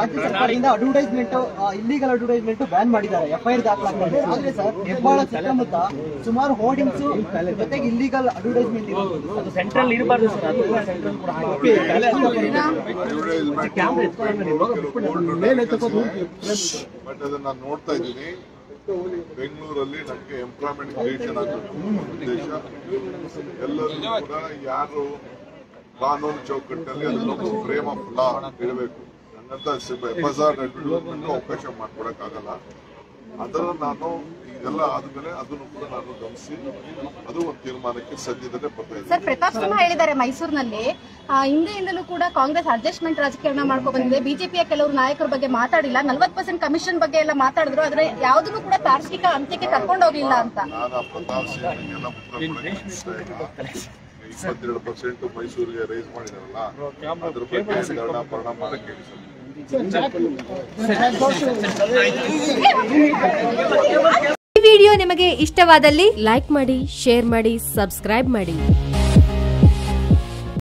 ರಾಜ್ಯ ಸರ್ಕಾರದಿಂದ advertisement illegal advertisement ban ಮಾಡಿದ್ದಾರೆ ಎಫ್ಐಆರ್ ದಾಖಲಾಗಿದೆ ಆದ್ರೆ ಸರ್ ಹೆಬ್ಬಾಳ ಸುತ್ತಮುತ್ತ ಸುಮಾರು ಹೋರ್ಡಿಂಗ್ಸ್ ಜೊತೆಗೆ ಇಲ್ಲಿಗಲ್ ಅಡ್ವರ್ಟೈಸ್ಮೆಂಟ್ ಇರೋದು ಅದು ಸೆಂಟ್ರಲ್ ಇರಬಾರ್ದು ಸರ್ ಅದು ಸೆಂಟ್ರಲ್ ಕೂಡ ಹಾಕಿ. ಬಟ್ ಅದನ್ನ ನಾನು ನೋಡ್ತಾ ಇದ್ದೀನಿ ಬೆಂಗಳೂರಲ್ಲಿ ನಮಗೆ ಎಂಪ್ಲಾಯ್ಮೆಂಟ್ ಕ್ರಿಯೇಷನ್ ಆಗಬೇಕು ಉದ್ದೇಶ ಎಲ್ಲರೂ ಕೂಡ ಯಾರು ಕಾನೂನು ಚೌಕಟ್ಟಲ್ಲಿ ಅದನ್ನೊಂದು ಫ್ರೇಮ್ ಆಫ್ ಲಾ ಇಡಬೇಕು ಹಂಗಂತ ಬಜಾರ್ ಅಡ್ವರ್ಟೈಸ್ಮೆಂಟ್ ಅವಕಾಶ ಮಾಡ್ಕೊಡಕ್ಕಾಗಲ್ಲ ಅದರ ನಾನು ಇದೆಲ್ಲ ಆದ್ಮೇಲೆ ಅದನ್ನು ಕೂಡ ನಾನು ಗಮನಿಸಿ ಅದು ಒಂದು ತೀರ್ಮಾನಕ್ಕೆ ಸದ್ಯದಲ್ಲೇ ಬರ್ತಾ ಇದ್ದೀನಿ ಸರ್ ಪ್ರತಾಪ್ ಸಿಂಹ ಹೇಳಿದ್ದಾರೆ ಮೈಸೂರಿನಲ್ಲಿ ಆ, ಹಿಂದೆಯಿಂದಲೂ ಕೂಡ ಕಾಂಗ್ರೆಸ್ ಅಡ್ಜಸ್ಟ್ಮೆಂಟ್ ರಾಜಕಾರಣ ಮಾಡ್ಕೊ ಬಂದಿದೆ ಬಿಜೆಪಿಯ ಕೆಲವರು ನಾಯಕರ ಬಗ್ಗೆ ಮಾತಾಡಿಲ್ಲ ನಲ್ವತ್ ಪರ್ಸೆಂಟ್ ಕಮಿಷನ್ ಬಗ್ಗೆ ಎಲ್ಲ ಮಾತಾಡಿದ್ರು ಆದ್ರೆ ಯಾವುದನ್ನು ಕೂಡ ತಾರ್ಕಿಕ ಅಂತ್ಯಕ್ಕೆ ಕರ್ಕೊಂಡು ಹೋಗ್ಲಿಲ್ಲ ಅಂತ ನಾನು ಪ್ರತಾಪ್ ಸಿಂಗ್ಗೆಲ್ಲ ಉತ್ತರ ಕೊಡಕ್ಕೆ ಇಷ್ಟ ಇಲ್ಲ. ಇಪ್ಪತ್ತೆರಡು ಪರ್ಸೆಂಟ್ ಮೈಸೂರಿಗೆ ರೈಸ್ ಮಾಡಿದಾರಲ್ಲ ಅದ್ರ ಬಗ್ಗೆ ಕರ್ಣ ಪರ್ಣ ಮಾಡಕ್ಕೆ ಹೇಳಿ ಸರ್ ಈ ವಿಡಿಯೋ ನಿಮಗೆ ಇಷ್ಟವಾದಲ್ಲಿ ಲೈಕ್ ಮಾಡಿ ಶೇರ್ ಮಾಡಿ ಸಬ್ಸ್ಕ್ರೈಬ್ ಮಾಡಿ